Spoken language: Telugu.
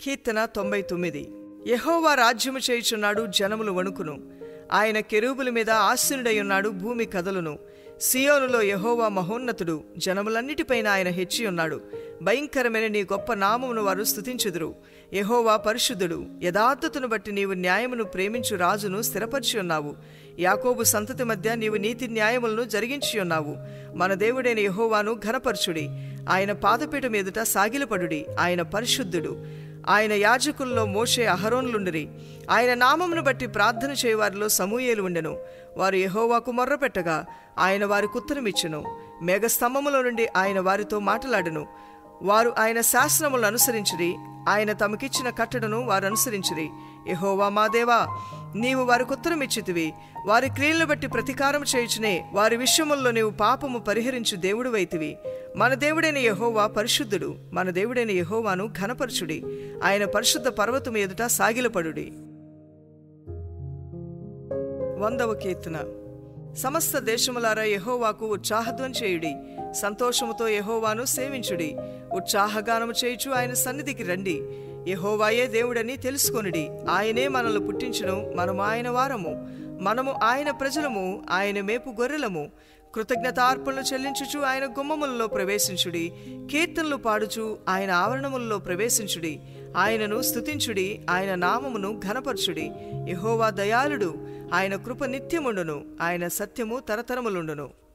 కీర్తన తొంభై తొమ్మిది యహోవా రాజ్యము చేయుచున్నాడు జనములు వణుకును ఆయన కెరూబుల మీద ఆసీనుడై ఉన్నాడు భూమి కదలును సియోనులో యహోవా మహోన్నతుడు జనములన్నిటిపైన ఆయన హెచ్చి ఉన్నాడు భయంకరమైన నీ గొప్ప నామమును వారు స్తుతించుదురు యహోవా పరిశుద్ధుడు యథార్థతను బట్టి నీవు న్యాయమును ప్రేమించు రాజును స్థిరపరిచి ఉన్నావు యాకోబు సంతతి మధ్య నీవు నీతి న్యాయములను జరిగించి ఉన్నావు మన దేవుడైన యహోవాను ఘనపరచుడి ఆయన పాదపీఠం ఎదుట సాగిలపడుడి ఆయన పరిశుద్ధుడు ఆయన యాజకుల్లో మోషే అహరోన్లుండిరి ఆయన నామమును బట్టి ప్రార్థన చేయవారిలో సమూయేలు ఉండెను వారు యహోవాకు మొర్రపెట్టగా ఆయన వారికి ఉత్తరమిచ్చెను మేఘస్తంభములో నుండి ఆయన వారితో మాట్లాడెను వారు ఆయన శాసనములను అనుసరించిరి ఆయన తమకిచ్చిన కట్టడను వారు అనుసరించిరి యహోవా మా దేవా నీవు వారికి ఉత్తరమిచ్చితివి వారి క్రియలను బట్టి ప్రతీకారం చేయుచునే వారి విషయముల్లో నీవు పాపము పరిహరించు దేవుడు వైతివి మన దేవుడైన యహోవా పరిశుద్ధుడు మన దేవుడైన యహోవాను ఘనపరచుడి ఆయన పరిశుద్ధ పర్వతము ఎదుట సాగిలపడుడి వందవ కీర్తన సమస్త దేశములారా యహోవాకు ఉత్సాహధ్వం చేయుడి సంతోషముతో యహోవాను సేవించుడి ఉత్సాహగానము చేయుచు ఆయన సన్నిధికి రండి యహోవాయే దేవుడని తెలుసుకొనుడి ఆయనే మనల్ని పుట్టించును మనము ఆయన వారము మనము ఆయన ప్రజలము ఆయన మేపు గొర్రెలము కృతజ్ఞతార్పణలు చెల్లించుచు ఆయన గుమ్మములలో ప్రవేశించుడి కీర్తనలు పాడుచు ఆయన ఆవరణములలో ప్రవేశించుడి ఆయనను స్తుతించుడి ఆయన నామమును ఘనపరచుడి యహోవా దయాళుడు ఆయన కృప నిత్యముండును ఆయన సత్యము తరతరములుండును